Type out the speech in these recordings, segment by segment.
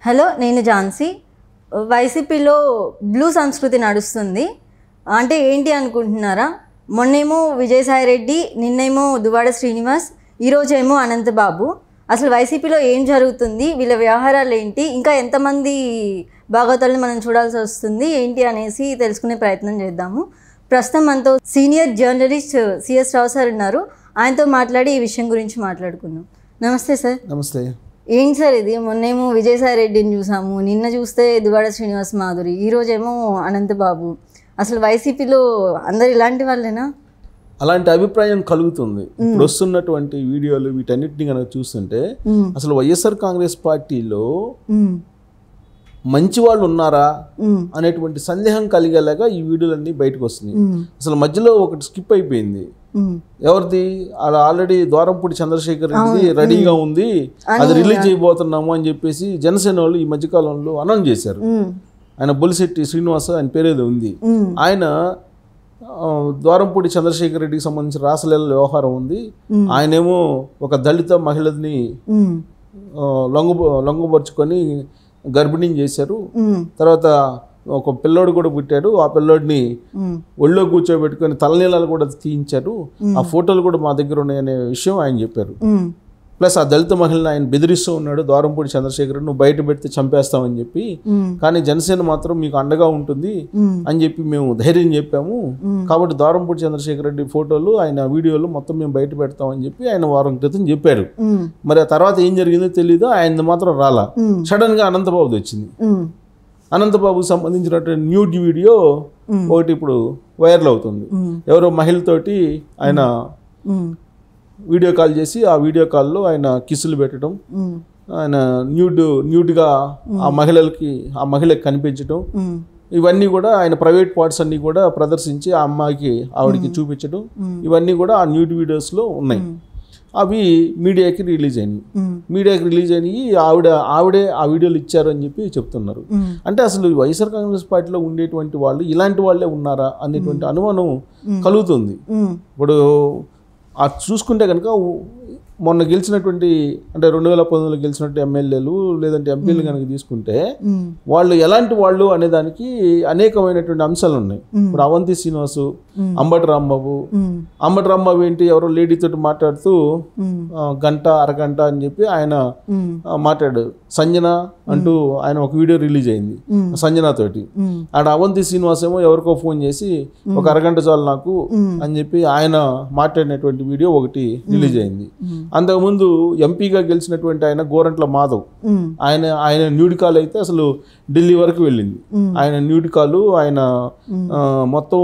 Hello నేను ఝాన్సీ వైసీపీలో blue సంస్కృతి నడుస్తుంది అంటే ఏంటి అనుకుంటున్నారా మొన్నేమో విజయసాయి రెడ్డి నిన్నేమో దువాడ శ్రీనివాస్ ఈరోజేమో అనంతబాబు అసలు వైసీపీలో ఏం జరుగుతుంది వీళ్ళ వ్యవహారాలు ఏంటి ఇంకా ఎంతమంది భాగవతాలను మనం చూడాల్సి వస్తుంది ఏంటి అనేసి తెలుసుకునే ప్రయత్నం చేద్దాము ప్రస్తుతం మనతో senior journalist C S Rao sir ఉన్నారు ఆయనతో మాట్లాడి ఈ విషయం గురించి మాట్లాడుకుందాం నమస్తే సార్ నమస్తే ఏంటి సార్ ఇది మొన్నేమో విజయసాయి రెడ్డిని చూసాము నిన్న చూస్తే దువాడ శ్రీనివాస్ మాధురి ఈ రోజేమో అనంతబాబు అసలు వైసీపీలో అందరు ఇలాంటి వాళ్ళేనా అలాంటి అభిప్రాయం కలుగుతుంది ఇప్పుడు వస్తున్నటువంటి వీడియోలు వీటన్నిటిని కనుక చూస్తుంటే మ్మ్. అసలు వైఎస్ఆర్ కాంగ్రెస్ పార్టీలో మ్మ్. మంచి వాళ్ళు ఉన్నారా మ్మ్. అనేటువంటి సందేహం కలిగేలాగా ఈ వీడియోలన్నీ బయటకు వస్తున్నాయి మ్మ్. అసలు మధ్యలో ఒకటి స్కిప్ అయిపోయింది మ్మ్. ఎవరిది అలా ఆల్రెడీ ద్వారంపూడి చంద్రశేఖర్ రెడ్డిది రెడీగా ఉంది అది రిలీజ్ చేయబోతున్నాము అని చెప్పేసి జనసేన వాళ్ళు ఈ మధ్యకాలంలో అనౌన్స్ చేశారు మ్మ్. ఆయన బొలిశెట్టి శ్రీనివాస ఆయన పేరేదో ఉంది మ్మ్. ఆయన ఆ, ద్వారంపూడి చంద్రశేఖర్ రెడ్డికి సంబంధించిన రాసలీల వ్యవహారం ఉంది ఆయనేమో ఒక దళిత మహిళని మ్మ్. ఆ, లొంగ లొంగపరుచుకొని గర్భిణీని చేశారు మ్మ్. తర్వాత ఒక పిల్లోడు కూడా పుట్టాడు ఆ పిల్లోడిని మ్మ్. ఒళ్ళో కూర్చోబెట్టుకొని తలనీలాలు కూడా తీయించారు ఆ ఫోటోలు కూడా మా దగ్గర ఉన్నాయనే విషయం ఆయన చెప్పారు మ్మ్. ప్లస్ ఆ దళిత మహిళని ఆయన బెదిరిస్తూ ఉన్నాడు ద్వారంపూడి చంద్రశేఖర్ నువ్వు బయట పెడితే చంపేస్తామని చెప్పి మ్మ్. కానీ జనసేన మాత్రం మీకు అండగా ఉంటుంది మ్మ్. అని చెప్పి మేము ధైర్యం చెప్పాము కాబట్టి దారంపూడి చంద్రశేఖర్ రెడ్డి ఫోటోలు ఆయన వీడియోలు మొత్తం మేము బయట పెడతామని చెప్పి ఆయన వారం క్రితం చెప్పారు మ్మ్. మరి ఆ తర్వాత ఏం జరిగిందో తెలీదు ఆయన మాత్రం రాలా మ్మ్. సడన్ గా అనంతబాబుది వచ్చింది మ్మ్. అనంతబాబుకి సంబంధించినటువంటి న్యూడ్ వీడియో మ్మ్. ఒకటి ఇప్పుడు వైరల్ అవుతుంది మ్మ్. ఎవరో మహిళతోటి ఆయన మ్మ్. వీడియో కాల్ చేసి ఆ వీడియో కాల్లో ఆయన కిస్సులు పెట్టడం మ్మ్. ఆయన న్యూడ్ న్యూడ్గా ఆ మహిళలకి ఆ మహిళకి కనిపించడం మ్మ్. ఇవన్నీ కూడా ఆయన ప్రైవేట్ పార్ట్స్ అన్ని కూడా ప్రదర్శించి ఆ అమ్మాయికి ఆవిడకి చూపించడం ఇవన్నీ కూడా ఆ న్యూడ్ వీడియోస్లో ఉన్నాయి అవి మీడియాకి రిలీజ్ అయినాయి మ్మ్. మీడియాకి రిలీజ్ అయినాయి ఆవిడ ఆవిడే ఆ వీడియోలు ఇచ్చారు అని చెప్పి చెప్తున్నారు మ్మ్. అంటే అసలు వైఎస్ఆర్ కాంగ్రెస్ పార్టీలో ఉండేటువంటి వాళ్ళు ఇలాంటి వాళ్ళే ఉన్నారా అనేటువంటి అనుమానం కలుగుతుంది మ్మ్. ఇప్పుడు ఆ చూసుకుంటే కనుక మొన్న గెలిచినటువంటి అంటే రెండు వేల పంతొమ్మిదిలో గెలిచినటువంటి ఎమ్మెల్యేలు లేదంటే ఎంపీలు కనుక తీసుకుంటే మ్మ్. వాళ్ళు ఎలాంటి వాళ్ళు అనే దానికి అనేకమైనటువంటి అంశాలు ఉన్నాయి ఇప్పుడు అవంతి శ్రీనివాసు అంబటి రాంబాబు మ్మ్. అంబటి రాంబాబు ఏంటి ఎవరో లేడీతో మాట్లాడుతూ మ్మ్. ఆ, గంట అరగంట అని చెప్పి ఆయన మ్మ్. ఆ, మాట్లాడాడు సంజన అంటూ ఆయన ఒక వీడియో రిలీజ్ అయింది సంజన తోటి మ్మ్. ఆడ అవంతి శ్రీనివాస్ ఏమో ఎవరికో ఫోన్ చేసి ఒక అరగంట చాలు నాకు అని చెప్పి ఆయన మాట్లాడినటువంటి వీడియో ఒకటి రిలీజ్ అయింది అంతకుముందు ఎంపీగా గెలిచినటువంటి ఆయన గోరంట్ల మాధవ్ మ్మ్. ఆయన ఆయన న్యూడ్ కాల్ అయితే అసలు ఢిల్లీ వరకు వెళ్ళింది ఆయన న్యూడ్ కాల్ ఆయన ఆ, మొత్తం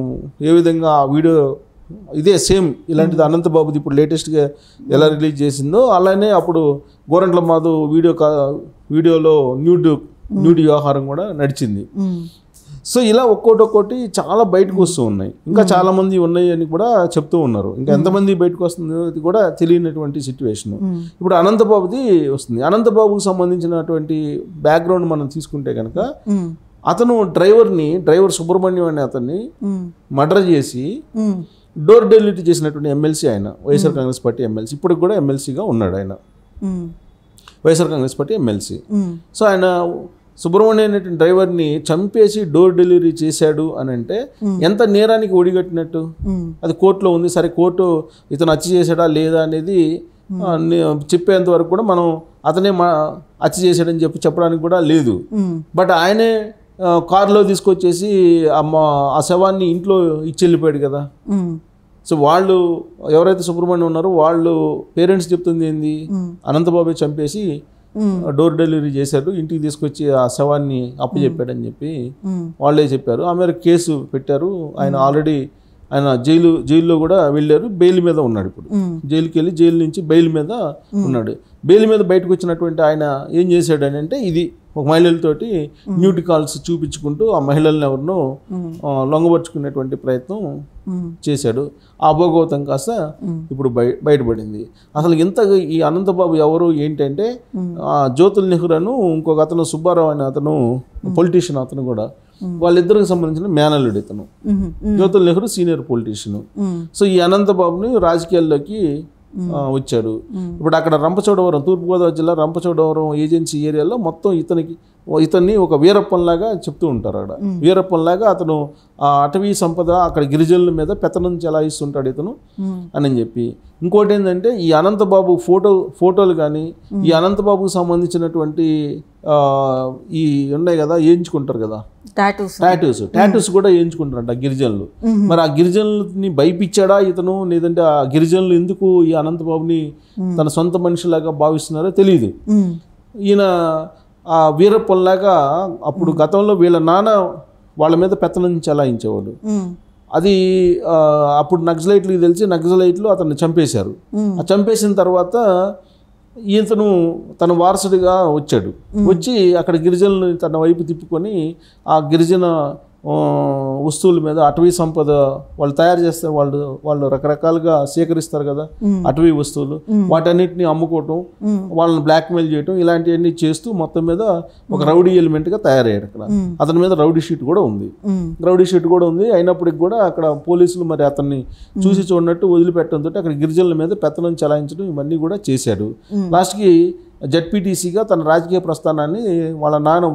ఏ విధంగా ఆ వీడియో ఇదే సేమ్ ఇలాంటిది అనంతబాబుది ఇప్పుడు లేటెస్ట్గా ఎలా రిలీజ్ చేసిందో అలానే అప్పుడు గోరంట్ల మాధవ్ వీడియో కా వీడియోలో న్యూడ్ న్యూడ్ వ్యవహారం కూడా నడిచింది మ్మ్. సో ఇలా ఒక్కోటి ఒక్కోటి చాలా బయటకు వస్తూ ఉన్నాయి ఇంకా చాలా మంది ఉన్నాయి అని కూడా చెప్తూ ఉన్నారు ఇంకా ఎంతమంది బయటకు వస్తుందో అది కూడా తెలియనటువంటి సిచ్యువేషన్ ఇప్పుడు అనంతబాబుది వస్తుంది అనంతబాబుకు సంబంధించినటువంటి బ్యాక్గ్రౌండ్ మనం తీసుకుంటే కనుక మ్మ్. అతను డ్రైవర్ని డ్రైవర్ సుబ్రహ్మణ్యం అనే అతన్ని మ్మ్. మర్డర్ చేసి మ్మ్. డోర్ డెలివరీ చేసినటువంటి ఎమ్మెల్సీ ఆయన వైఎస్ఆర్ కాంగ్రెస్ పార్టీ ఎమ్మెల్సీ ఇప్పుడు కూడా ఎమ్మెల్సీగా ఉన్నాడు ఆయన మ్మ్. వైఎస్ఆర్ కాంగ్రెస్ పార్టీ ఎమ్మెల్సీ మ్మ్. సో ఆయన సుబ్రహ్మణ్యం అనేటువంటి డ్రైవర్ని చంపేసి డోర్ డెలివరీ చేశాడు అని అంటే ఎంత నేరానికి ఒడిగట్టినట్టు మ్మ్. అది కోర్టులో ఉంది సరే కోర్టు ఇతను హత్య చేశాడా లేదా అనేది ఆ, ని- చెప్పేంత వరకు కూడా మనం అతనే మా హత్య చేశాడని చెప్పి చెప్పడానికి కూడా లేదు మ్మ్. బట్ ఆయనే ఆ, కారులో తీసుకొచ్చేసి అమ్మ ఆ శవాన్ని ఇంట్లో ఇచ్చి వెళ్ళిపోయాడు కదా మ్మ్. సో వాళ్ళు ఎవరైతే సుబ్రహ్మణ్యం ఉన్నారో వాళ్ళు పేరెంట్స్ చెప్తుంది ఏంది అనంతబాబే చంపేసి మ్మ్. డోర్ డెలివరీ చేశాడు ఇంటికి తీసుకొచ్చి ఆ శవాన్ని అప్పచెప్పాడని చెప్పి మ్మ్. వాళ్ళే చెప్పారు ఆ మేరకు కేసు పెట్టారు ఆయన ఆల్రెడీ ఆయన జైలు జైల్లో కూడా వెళ్ళారు బెయిల్ మీద ఉన్నాడు ఇప్పుడు మ్మ్. జైలుకి వెళ్ళి జైలు నుంచి బెయిల్ మీద ఉన్నాడు బెయిల్ మీద బయటకు వచ్చినటువంటి ఆయన ఏం చేశాడు అని అంటే ఇది ఒక మహిళలతోటి న్యూట్ కాల్స్ చూపించుకుంటూ ఆ మహిళల్ని ఎవరినో ఆ, లొంగబరుచుకునేటువంటి ప్రయత్నం మ్మ్. చేశాడు ఆ అభోగవతం కాస్త ఇప్పుడు బయ బయటపడింది అసలు ఇంత ఈ అనంతబాబు ఎవరు ఏంటంటే ఆ జ్యోతుల్ నెహ్రూను ఇంకొక అతను సుబ్బారావు అనే అతను పొలిటీషియన్ అతను కూడా వాళ్ళిద్దరికి సంబంధించిన మేనల్లుడు ఇతను మ్మ్. జ్యోతుల్ నెహ్రూ సీనియర్ పొలిటీషియన్ మ్మ్. సో ఈ అనంతబాబుని రాజకీయాల్లోకి ఆ, వచ్చాడు ఇప్పుడు అక్కడ రంపచోడవరం తూర్పుగోదావరి జిల్లా రంపచోడవరం ఏజెన్సీ ఏరియాలో మొత్తం ఇతనికి ఇతన్ని ఒక వీరప్పంలాగా చెప్తూ ఉంటారు అక్కడ వీరప్పంలాగా అతను ఆ అటవీ సంపద అక్కడ గిరిజనుల మీద పెత్తనం చెలాయిస్తుంటాడు ఇతను ఉమ్, అని చెప్పి ఇంకోటి ఏంటంటే ఈ అనంతబాబు ఫోటో ఫోటోలు కానీ ఈ అనంతబాబుకు సంబంధించినటువంటి ఆ, ఈ ఉన్నాయి కదా వేయించుకుంటారు కదా టాటూస్ టాటూస్ టాటూస్ కూడా వేయించుకుంటారంట ఆ గిరిజనులు మరి ఆ గిరిజనులని భయపించాడా ఇతను లేదంటే ఆ గిరిజనులు ఎందుకు ఈ అనంతబాబుని తన సొంత మనిషిలాగా భావిస్తున్నారో తెలియదు ఉమ్, ఈయన ఆ వీరప్పల్లాగా అప్పుడు గతంలో వీళ్ళ నాన్న వాళ్ళ మీద పెత్తనం చెలాయించేవాడు ఉమ్, అది ఆ, అప్పుడు నక్సలైట్లకు తెలిసి నక్సలైట్లు అతన్ని చంపేశారు ఉమ్, ఆ చంపేసిన తర్వాత ఈతను తన వారసుడిగా వచ్చాడు వచ్చి అక్కడ గిరిజనులు తన వైపు తిప్పుకొని ఆ గిరిజన ఆ, వస్తువుల మీద అటవీ సంపద వాళ్ళు తయారు చేస్తారు వాళ్ళు వాళ్ళు రకరకాలుగా సేకరిస్తారు కదా అటవీ వస్తువులు వాటన్నిటిని అమ్ముకోవటం వాళ్ళని బ్లాక్మెయిల్ చేయటం ఇలాంటివన్నీ చేస్తూ మొత్తం మీద ఒక రౌడీ ఎలిమెంట్గా తయారయ్యాడు అక్కడ అతని మీద రౌడీ షీట్ కూడా ఉంది ఉమ్, రౌడీ షీట్ కూడా ఉంది అయినప్పటికి కూడా అక్కడ పోలీసులు మరి అతన్ని చూసి చూడనట్టు వదిలిపెట్టడంతో అక్కడ గిరిజనుల మీద పెత్తనం చలాయించడం ఇవన్నీ కూడా చేశాడు లాస్ట్కి జడ్పీటీసీగా తన రాజకీయ ప్రస్థానాన్ని వాళ్ళ నాన్న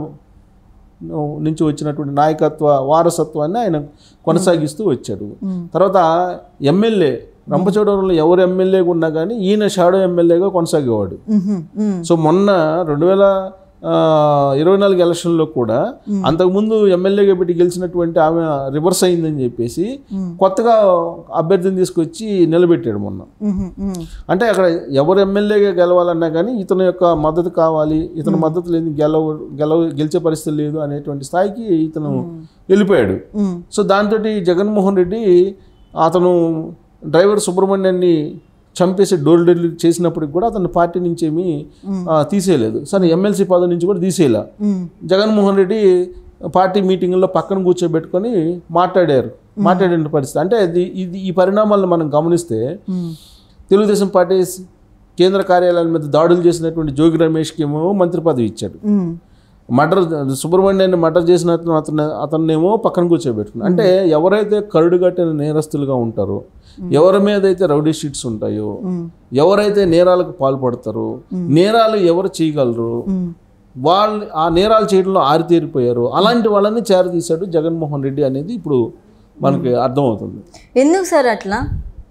నుంచి వచ్చినటువంటి నాయకత్వ వారసత్వాన్ని ఆయన కొనసాగిస్తూ వచ్చాడు తర్వాత ఎమ్మెల్యే రంపచోడవరంలో ఎవరు ఎమ్మెల్యేగా ఉన్నా కానీ ఈయన షాడో ఎమ్మెల్యేగా కొనసాగేవాడు ఉమ్, ఉమ్, సో మొన్న రెండు వేల ఆ, ఇరవై నాలుగు ఎలక్షన్లో కూడా అంతకుముందు ఎమ్మెల్యేగా పెట్టి గెలిచినటువంటి ఆమె రివర్స్ అయిందని చెప్పేసి కొత్తగా అభ్యర్థిని తీసుకొచ్చి నిలబెట్టాడు మొన్న ఉమ్, ఉమ్, అంటే అక్కడ ఎవరు ఎమ్మెల్యేగా గెలవాలన్నా కానీ ఇతని యొక్క మద్దతు కావాలి ఇతని మద్దతు లేని గెలవ గెలవ గెలిచే పరిస్థితి లేదు అనేటువంటి స్థాయికి ఇతను వెళ్ళిపోయాడు ఉమ్, సో దాంతో జగన్మోహన్ రెడ్డి అతను డ్రైవర్ సుబ్రహ్మణ్యాన్ని చంపేసి డోర్ డెలివరీ చేసినప్పటికి కూడా అతను పార్టీ నుంచి ఏమీ ఆ, తీసేయలేదు సరే ఎమ్మెల్సీ పదవి నుంచి కూడా తీసేయలే ఉమ్, జగన్మోహన్ రెడ్డి పార్టీ మీటింగ్లో పక్కన కూర్చోబెట్టుకొని మాట్లాడారు మాట్లాడిన పరిస్థితి అంటే ఇది ఇది ఈ పరిణామాలను మనం గమనిస్తే ఉమ్, తెలుగుదేశం పార్టీ కేంద్ర కార్యాలయాల మీద దాడులు చేసినటువంటి జోగి రమేష్కి ఏమో మంత్రి పదవి ఇచ్చాడు ఉమ్, మర్డర్ సుబ్రహ్మణ్యాన్ని మర్డర్ చేసిన అతను అతను అతన్నేమో పక్కన కూర్చోబెట్టుకున్నాడు అంటే ఎవరైతే కరుడు కట్టిన నేరస్తులుగా ఉంటారో ఎవరి మీద అయితే రౌడీ షీట్స్ ఉంటాయో ఉమ్, ఎవరైతే నేరాలకు పాల్పడతారో నేరాలు ఎవరు చేయగలరు ఉమ్, వాళ్ళు ఆ నేరాలు చేయడంలో ఆరితేరిపోయారు అలాంటి వాళ్ళని చేరదీశాడు జగన్మోహన్ రెడ్డి అనేది ఇప్పుడు మనకి అర్థమవుతుంది ఎందుకు సార్ అట్లా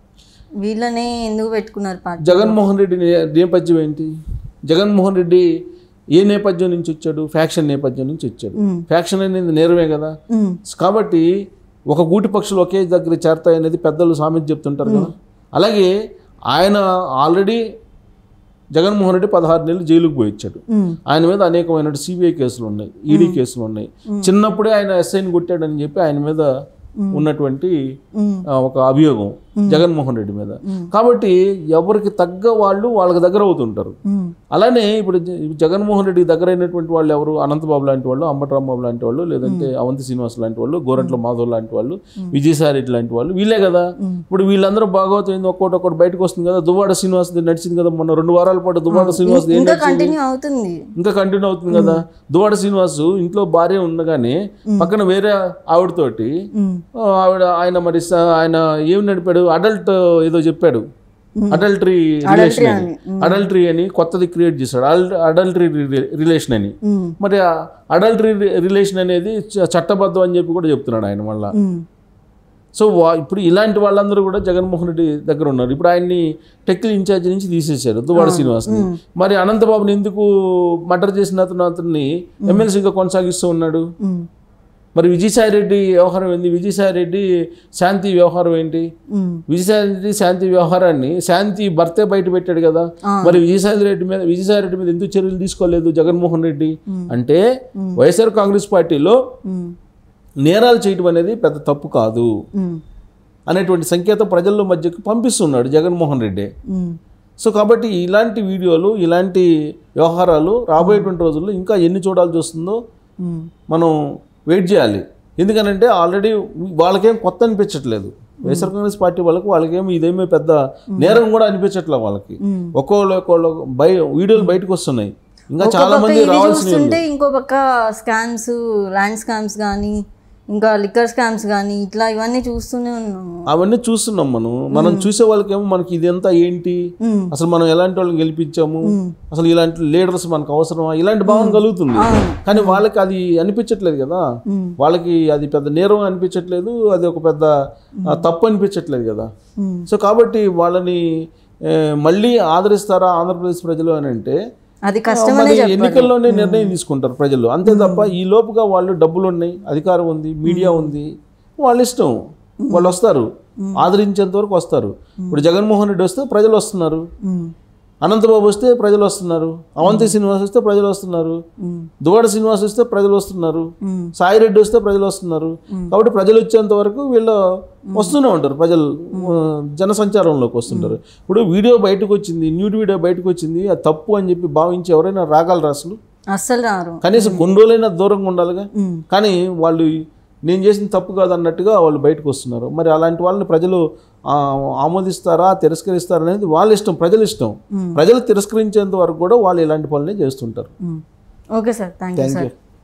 వీళ్ళనే ఎందుకు పెట్టుకున్నారు పార్టీ జగన్మోహన్ రెడ్డి నే- నేపథ్యం ఏంటి జగన్మోహన్ రెడ్డి ఏ నేపథ్యం నుంచి వచ్చాడు ఫ్యాక్షన్ నేపథ్యం నుంచి వచ్చాడు మ్మ్. ఫ్యాక్షన్ అనేది నేరమే కదా ఉమ్, కాబట్టి ఒక గూటి పక్షులు ఒకే దగ్గర చేరతాయి అనేది పెద్దలు సామెత చెప్తుంటారు కదా అలాగే ఆయన ఆల్రెడీ జగన్మోహన్ రెడ్డి పదహారు నెలలు జైలుకు పోయి వచ్చాడు ఉమ్, ఆయన మీద అనేకమైన సిబిఐ కేసులు ఉన్నాయి ఈడీ కేసులు ఉన్నాయి చిన్నప్పుడే ఆయన ఎస్ఐని కొట్టాడని చెప్పి ఆయన మీద ఉన్నటువంటి ఉమ్, ఆ, ఒక అభియోగం జగన్మోహన్ రెడ్డి మీద కాబట్టి ఎవరికి తగ్గ వాళ్ళు వాళ్ళకి దగ్గర అవుతుంటారు ఉమ్, అలానే ఇప్పుడు జ- జగన్మోహన్ రెడ్డి దగ్గర అయినటువంటి వాళ్ళు ఎవరు అనంతబాబు లాంటి వాళ్ళు అంబటరాంబాబు లాంటి వాళ్ళు లేదంటే అవంతి శ్రీనివాస్ లాంటి వాళ్ళు గోరంట్ల మాధవ్ లాంటి వాళ్ళు విజయసాయి రెడ్డి లాంటి వాళ్ళు వీళ్ళే కదా ఇప్పుడు వీళ్ళందరూ భాగవతం ఏంది ఒక్కోటి ఒక్కటి బయటకు వస్తుంది కదా దువ్వాడ శ్రీనివాస్ నడిచింది కదా మొన్న రెండు వారాల పాటు దువ్వాడ శ్రీనివాస్ ఇంకా కంటిన్యూ అవుతుంది ఇంకా కంటిన్యూ అవుతుంది కదా దువ్వాడ శ్రీనివాస్ ఇంట్లో భార్య ఉండగానే పక్కన వేరే ఆవిడతోటి ఉమ్, ఆ, ఆవిడ ఆయన మరి స- ఆయన ఏం నడిపాడు అడల్ట్ ఏదో చెప్పాడు అడల్టరీ రిలేషన్ అని అడల్టరీ అని కొత్తది క్రియేట్ చేశాడు అడల్టరీ రిలేషన్ అని ఉమ్, మరి అడల్టరీ రిలేషన్ అనేది చ- చట్టబద్ధం అని చెప్పి కూడా చెప్తున్నాడు ఆయన మళ్ళా ఉమ్, సో వా- ఇప్పుడు ఇలాంటి వాళ్ళందరూ కూడా జగన్మోహన్ రెడ్డి దగ్గర ఉన్నారు ఇప్పుడు ఆయన్ని టెక్నికల్ ఇన్ఛార్జ్ నుంచి తీసేశారు దువ్వాడ శ్రీనివాస్ని మరి అనంతబాబుని ఎందుకు మర్డర్ చేసిన అతను అతన్ని ఎమ్మెల్సీగా కొనసాగిస్తూ ఉన్నాడు ఉమ్, మరి విజయసాయి రెడ్డి వ్యవహారం ఏంది విజయసాయి రెడ్డి శాంతి వ్యవహారం ఏంటి ఉమ్, విజయసాయి రెడ్డి శాంతి వ్యవహారాన్ని శాంతి భర్తే బయట పెట్టాడు కదా మరి విజయసాయి రెడ్డి మీద విజయసాయి రెడ్డి మీద ఎందుకు చర్యలు తీసుకోలేదు జగన్మోహన్ రెడ్డి అంటే వైఎస్ఆర్ కాంగ్రెస్ పార్టీలో ఉమ్, నేరాలు చేయడం అనేది పెద్ద తప్పు కాదు ఉమ్, అనేటువంటి సంకేతం ప్రజల మధ్యకు పంపిస్తున్నాడు జగన్మోహన్ రెడ్డి ఉమ్, సో కాబట్టి ఇలాంటి వీడియోలు ఇలాంటి వ్యవహారాలు రాబోయేటువంటి రోజుల్లో ఇంకా ఎన్ని చూడాల్సి వస్తుందో ఉమ్, మనం వెయిట్ చేయాలి ఎందుకనంటే ఆల్రెడీ వాళ్ళకేం కొత్త అనిపించట్లేదు వైఎస్ఆర్ కాంగ్రెస్ పార్టీ వాళ్ళకి వాళ్ళకేం ఇదేమీ పెద్ద నేరం కూడా అనిపించట్లేదు వాళ్ళకి మ్మ్. ఒక్కోళ్ళు ఒక్కోళ్ళు బయ వీడియోలు బయటకు వస్తున్నాయి ఇంకా చాలా ఒక మంది పక్క ఇది రావాల్సినవి చూస్తుంటే ఇంకో పక్క స్కామ్స్ ల్యాండ్ స్కామ్స్ కానీ ఇంకా లిక్కర్ స్కామ్స్ కానీ ఇట్లా ఇవన్నీ చూస్తూనే ఉన్నాము అవన్నీ చూస్తున్నాం మనం మనం చూసే వాళ్ళకేమో మనకి ఇదంతా ఏంటి మ్మ్. అసలు మనం ఎలాంటి వాళ్ళని గెలిపించాము అసలు ఇలాంటి లీడర్స్ మనకు అవసరమా ఇలాంటి భావన కలుగుతుంది కానీ వాళ్ళకి అది అనిపించట్లేదు కదా మ్మ్. వాళ్ళకి అది పెద్ద నేరం అనిపించట్లేదు అది ఒక పెద్ద ఆ, తప్పు అనిపించట్లేదు కదా మ్మ్. సో కాబట్టి వాళ్ళని ఏ, మళ్ళీ ఆదరిస్తారా ఆంధ్రప్రదేశ్ ప్రజలు అని అంటే అది కష్టమనే మరి చెప్పాలి ఎన్నికల్లోనే నిర్ణయం తీసుకుంటారు ప్రజలు అంతే తప్ప ఈ లోపుగా వాళ్ళు డబ్బులు ఉన్నాయి అధికారం ఉంది మీడియా ఉంది వాళ్ళ ఇష్టం వాళ్ళు వస్తారు ఆదరించేంత వరకు వస్తారు ఇప్పుడు జగన్మోహన్ రెడ్డి వస్తే ప్రజలు వస్తున్నారు మ్మ్. అనంతబాబు వస్తే ప్రజలు వస్తున్నారు అవంతి శ్రీనివాస్ వస్తే ప్రజలు వస్తున్నారు మ్మ్. దువాడ శ్రీనివాస్ వస్తే ప్రజలు వస్తున్నారు మ్మ్. సాయి రెడ్డి వస్తే ప్రజలు వస్తున్నారు కాబట్టి ప్రజలు వచ్చేంత వరకు వీళ్ళు వస్తూనే ఉంటారు ప్రజలు ఆ, జనసంచారంలోకి వస్తుంటారు ఇప్పుడు వీడియో బయటకు వచ్చింది న్యూడ్ వీడియో బయటకు వచ్చింది అది తప్పు అని చెప్పి భావించి ఎవరైనా రాగలరా అసలు అస్సలు రారు కనీసం కొన్ని రోజులైనా దూరంగా ఉండాలిగా మ్మ్. కానీ వాళ్ళు నేను చేసిన తప్పు కాదు అన్నట్టుగా వాళ్ళు బయటకు వస్తున్నారు మరి అలాంటి వాళ్ళని ప్రజలు ఆ, ఆమోదిస్తారా తిరస్కరిస్తారా అనేది వాళ్ళ ఇష్టం ప్రజల ఇష్టం ప్రజలు తిరస్కరించేంత వరకు కూడా వాళ్ళు ఇలాంటి పనులే చేస్తుంటారు మ్మ్. Okay sir thank you thank sir you